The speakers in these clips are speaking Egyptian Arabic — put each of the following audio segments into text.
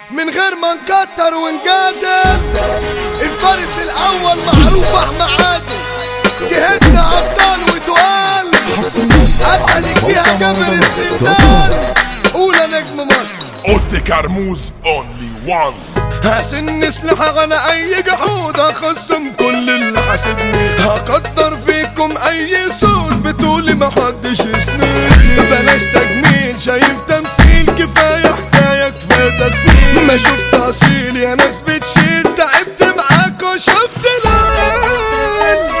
من غير ما نكتر ونجادل الفارس الاول معروف احمد عادل جهتنا ابطال وتقال اسد الجهه جابر السندال اولى نجم مصر اوتي كرموز اونلي وان هسن سلاح انا اي جحود اخصم كل اللي حاسبني هقدر فيكم اي صوت بتقولي محدش يسندني بلاش تجميل شايف تمثيل كفايه حكايه كفايه تفصيل ما شفت اصيل يا ناس بتشيل تعبت معاك وشفت ليل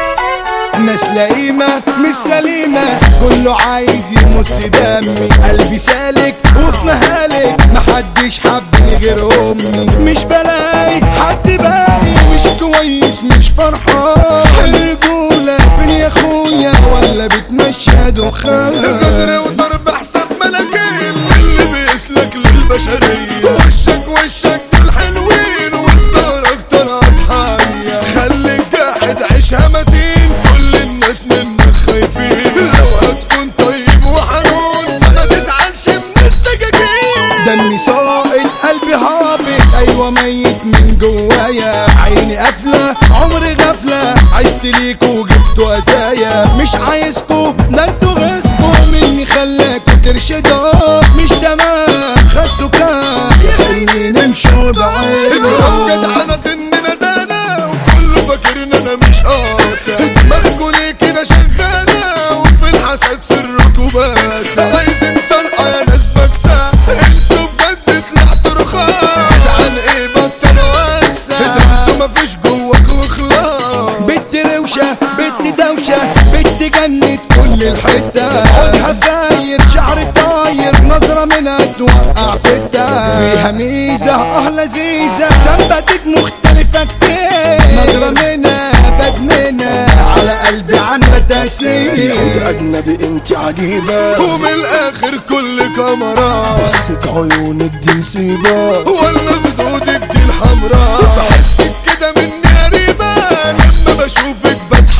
ناس لئيمة مش سليمة كله عايز يمص دمي قلبي سالك وفي مهالك محدش حبني غير امي مش بلاقي حد باقي مش كويس مش فرحان الرجولة فين يا اخويا ولا بتمشى دخان غدر وضرب حساب مناكير اللي بيسلك للبشرية وشك وشك دول حلوين وفي ظهرك طلعت حية خليك جاحد عيشها متين كل الناس منك خايفين لو هتكون طيب وحنون فما تزعلش من السكاكين دمي سائل قلبي هابط ايوه ميت من جوايا عيني قافله عمري غفله عشت ليكوا وجبتوا ازايا مش عايزكوا ده انتوا غيظكوا مني خلاكوا ترشدوا مش تمام خدتوا كام يخليني نمشوا بعيد الرجل انا اننا دانا وكله فاكر ان انا مش قاطع دماغكوا ليه كده شغالة وفي الحسد سركوا بات عايزين طرقة يا ناس بكسة انتوا بجد طلعتوا رخاص جدعان ايه بطلوا اكسة ده انتوا مفيش جواكوا خلاص بنت روشة بنت دوشة بنت جنة كل الحتة عودها فاير شعر طاير نظرة منها توقع ستة فيها ميزة اه لذيذة ثبتت مختلفة كتير نظرة منها بجننة على قلبي عاملة تأثير اجنبي انت عجيبة ومن الاخر كل كاميرا بصة عيونك دي مصيبة ولا خدودك دي الحمراء بحسك كده مني قريبة لما بشوفك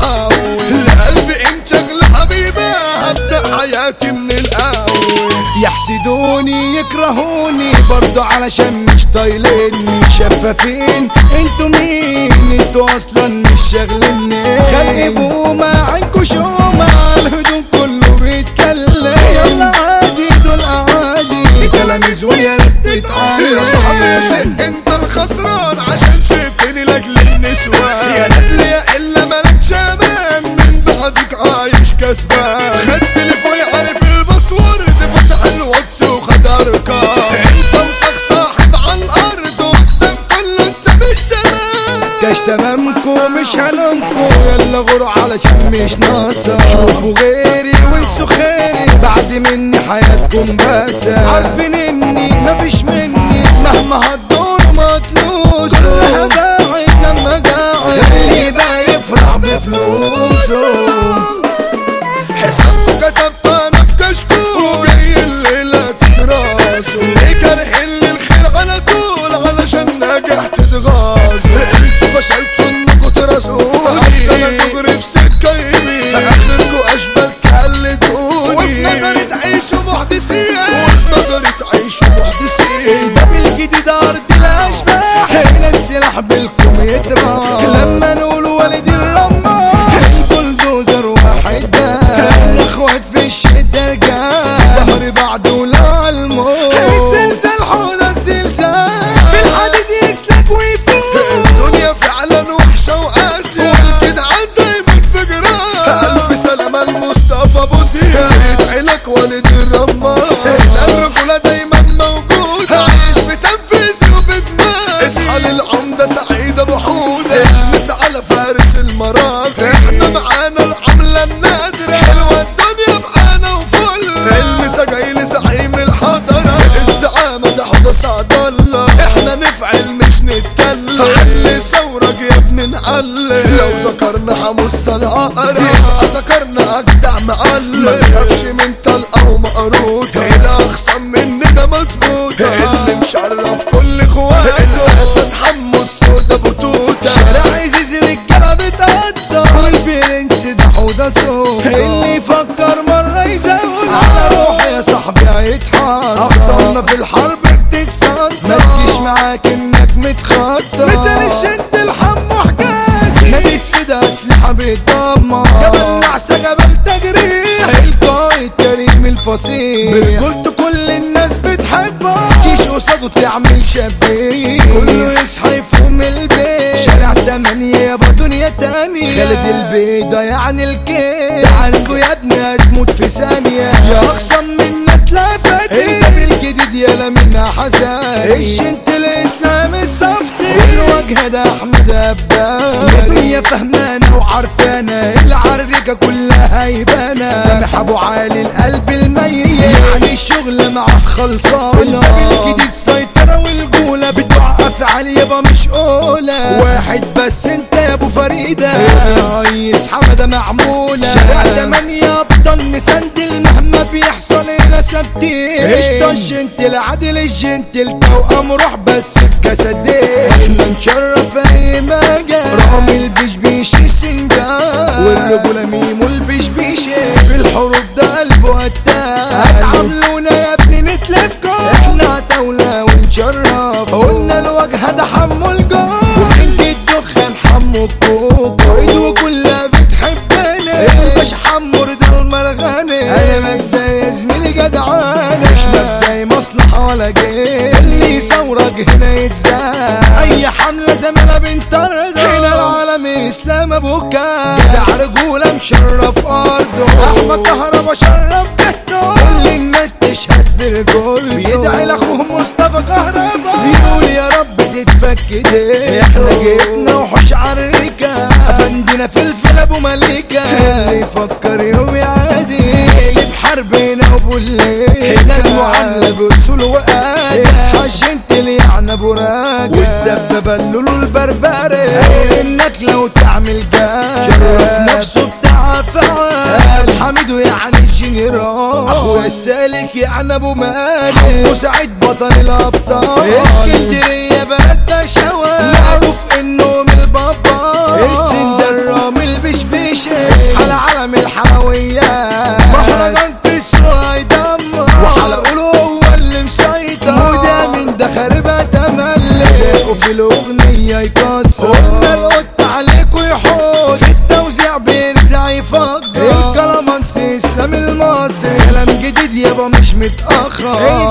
بتحول لقلبي انت شغل حبيبة هبدأ حياتي من الاول يحسدوني يكرهوني برضو علشان مش طايليني شفافين انتوا مين انتوا اصلا مش شاغليني خلبوا ما عينكوا شومة الهدوم كله بيتكلم يلا عادي دول اعادي تلاميذ ويا ريت تتعلم يا صاحبي يا شيء انت الخسران عشان سبتني لاجل النسوان يا ندل يا الا مالكش امان من بعدك عايش كسبان خد تليفوني عارف الباسورد فتح الواتس وخد ارقام انت وسخ صاحب على الارض وقدام كله انت مش تمام كاش تمامكو مش هلومكو يلا غروا علشان مش ناقصة شوفوا غيري وانسوا خيري بعد مني حياتكم باسة عارفين اني مفيش مني مهما هتدور ما تلوسوا كلها باعت لما قاعد خليه بقى يفرح بفلوسه حسابكوا كتبت انا في كشكول وجاي الليلة تتراسوا ليه كارهين للخير على طول علشان ناجح تتغاظوا انتوا فشلتوا انكوا تراسوني انا دغري في سكة يمين اخركوا اشبال تقلدوني وفي نظري تعيشوا محدثين وفي نظري تعيشوا محدثين الباب الجديد ارض الاشباح هنا السلاح بالكم يتراح لما نقول والد الرماح البلدوزر واحد ده احنا اخوات في الشده جاه في ظهر بعض ولا الموت الزلزال حوض الزلزال في الحديد يسلك ويفوت الدنيا فعلا وحشة وقاسية والجدعان دايما في جراح ألف سلامة لمصطفى بوسيا يدعي لك والد الرماد الرجولة دايما موجودة عايش بتنفيذ وبدماغ اصحى للعمدة سعيد أبو حودة المس على فارس المراغ احنا معانا العملة النادرة حلوة الدنيا معانا وفل المسا جاي لزعيم الحضرة الزعامة ده حوضة سعد الله احنا نفعل مش نتكلم علي ثورك يا ابن نعلم لو ذكرنا حمص العقرة يبقى ذكرنا اجدع معلم ما تخافش من طلقة ومقروطة الاخصم مني ده مظبوط اللي مشرف كل اخواته اسد حمو السودا بطوطة شارع عزيز رجاله بتقطع والبرنس ده حوضه صوت اللي يفكر مره يزود على روحي يا صاحبي هيتحصل اخصامنا في الحرب بتتصدى ما تجيش معاك انك متخطى مثل الجد الحم حجازي نادي السيدة اسلحة بتدمر جبل نعسة جبل تجريح القائد كريم الفصيح برجولته كل الناس بتحبه كيش قصاده تعمل شبيه كله يصحى يفهم البيت شارع تمانية يابا دنيا تانية خالد البيضة يعني الكيد عنكو يا ابني هتموت في ثانية يا اخصم منك لا فاتي انت بالجديد يالا منها حزاني ايش انت الاسلام الصفتي والوجه ده احمد ابان الدنيا فهمانة وعارفانة العريكة كلها هيبانة سامح ابو علي القلب الميت يعني الشغل معاه خلصانة انت بالجديد سيطرة والجولة بتوقف علي يابا مش قولة واحد بس انت يا ابو فريدة يا ريس حمدة معمولة شارع تمانية ابطال نسندل مهما بيحصل هنا ثابتين قشطة الجنتل عادل الجنتل توأم روح بس بجسدين احنا نشرف اي مجال رامي البشبيش السنجان والرجولة ميمو البشبيشي في الحروب ده قلبه قتال هتعاملونا يا ابني نتلفكم احنا دولة ونشرف قلنا الوجه ده حمو الجار وانت الدخان حمو الكوك ايده كلها بتحبنا الباش حمو رضا المرغني انا مبدا يا زميلي جدعانة مش مبدأ مصلحة ولا جيل اللي يصورك هنا يتزاد اي حملة زميلة بنطرد هنا العالم اسلام ابوكا جدع رجولة مشرف ارضه احمد كهربا شرف جهته كل الناس تشهد بالجول بيدعي لاخوه مصطفى كهربا يقول يا رب تتفك ايديه احنا جبنا وحوش عريكة افندنا فلفل ابو مليكة اللي يفكر يوم يعادي بحربنا ابو الليل هنا المعاملة بأصول وقاد اصحى جنتل يعني ابو راجع والدبابة اللولو البربري انك لو تعمل جاد شرف نفسه بتاع فعال حميدو يعني الجنرال اخويا السالك يعني ابو مالك حمو سعيد بطل الابطال اسكندريه بلد شوال معروف انه من البابا السندرة من البشبيشة اصحى العالم الحلويات مهرجان في السوق هيدمر وحلقوا له هو اللي مسيطر وده من ده خاربها تملي وفي الاغنية يكسر قلنا القط عليكوا يحط في التوزيع بيرزع يفجر الكلامانس اسلام المصري كلام جديد يابا مش متأخر